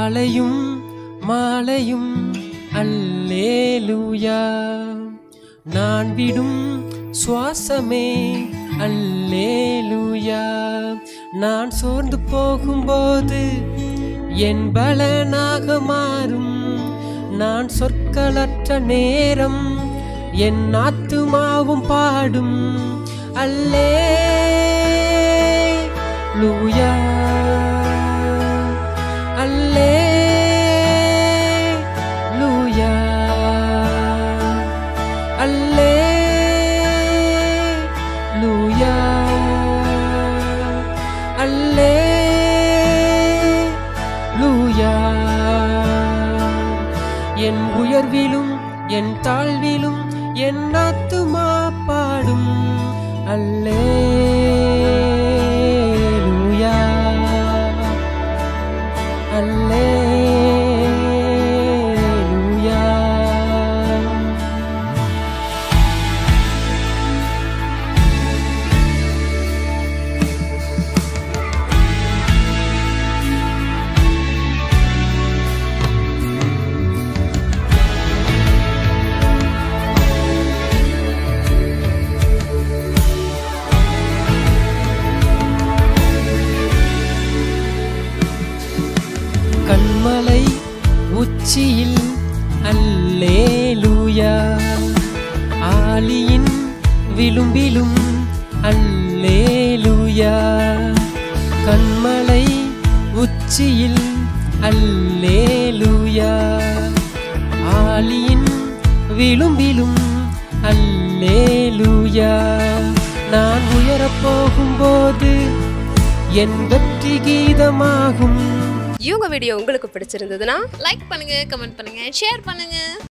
காலையும் மாலையும் அல்லேலூயா நான் விடும் சுவாசமே அல்லேலூயா நான் சோர்ந்து போகும்போது என் பலனாக மாறும் நான் சொற்களற்ற நேரம் என் ஆத்துமாவும் பாடும் அல்லே லூயா அல்லே லூயா அல்லே லூயா அல்லே லூயா என் உயர்விலும் என் தாழ்விலும் என் ஆத்துமா பாடும் அல்லே லூயா அல்லே லூயா கண்மலை உச்சியில் அல்லேலூயா ஆலியின் விளிம்பிலும் அல்லேலூயா கண்மலை உச்சியில் அல்லேலூயா ஆலியின் விளிம்பிலும் அல்லேலூயா நான் உயரப் போகும்போது என் வெற்றி கீதமாகும் இவங்க வீடியோ உங்களுக்கு பிடிச்சிருந்ததுன்னா லைக் பண்ணுங்க கமெண்ட் பண்ணுங்க ஷேர் பண்ணுங்க